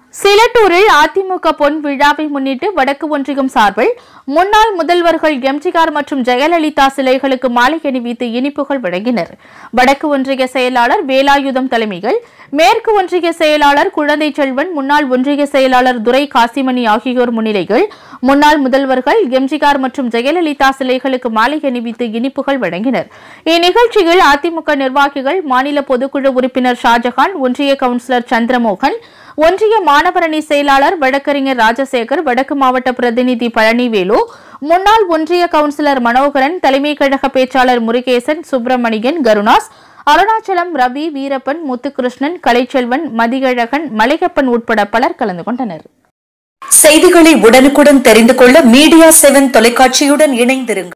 சிலட்டூரில் அதிமுக பொன் விழாவை முன்னிட்டு வடக்கு ஒன்றியம் சார்பில் முன்னாள் முதல்வர்கள் எம்ஜிஆர் மற்றும் ஜெயலலிதா சிலைகளுக்கு மாலை அணிவித்து இனிப்புகள் வழங்கினர் வடக்கு ஒன்றிய செயலாளர் வேலாயுதம் தலைமையில் மேற்கு ஒன்றிய செயலாளர் குழந்தை செல்வன் முன்னாள் ஒன்றிய செயலாளர் துரை காசிமணி ஆகியோர் முன்னிலையில் முன்னாள் முதல்வர்கள் எம்ஜிஆர் மற்றும் ஜெயலலிதா சிலைகளுக்கு மாலை அணிவித்து இனிப்புகள் வழங்கினர் இந்நிகழ்ச்சியில் அதிமுக நிர்வாகிகள் மாநில பொதுக்குழு உறுப்பினர் ஷாஜகான் ஒன்றிய கவுன்சிலர் சந்திரமோகன் ஒன்றிய மாணவரணி செயலாளர் வழக்கறிஞர் ராஜசேகர் வடக்கு மாவட்ட பிரதிநிதி பழனிவேலு முன்னாள் ஒன்றிய கவுன்சிலர் மனோகரன் தலைமை கழக பேச்சாளர் முருகேசன் சுப்பிரமணியன் கருணாஸ் அருணாச்சலம் ரவி வீரப்பன் முத்துகிருஷ்ணன் கலைச்செல்வன் மதியழகன் மலையப்பன் உட்பட பலர் கலந்து கொண்டனர் செய்திகளை உடனுக்குடன் தெரிந்து கொள்ள மீடியா செவன் தொலைக்காட்சியுடன் இணைந்திருங்கள்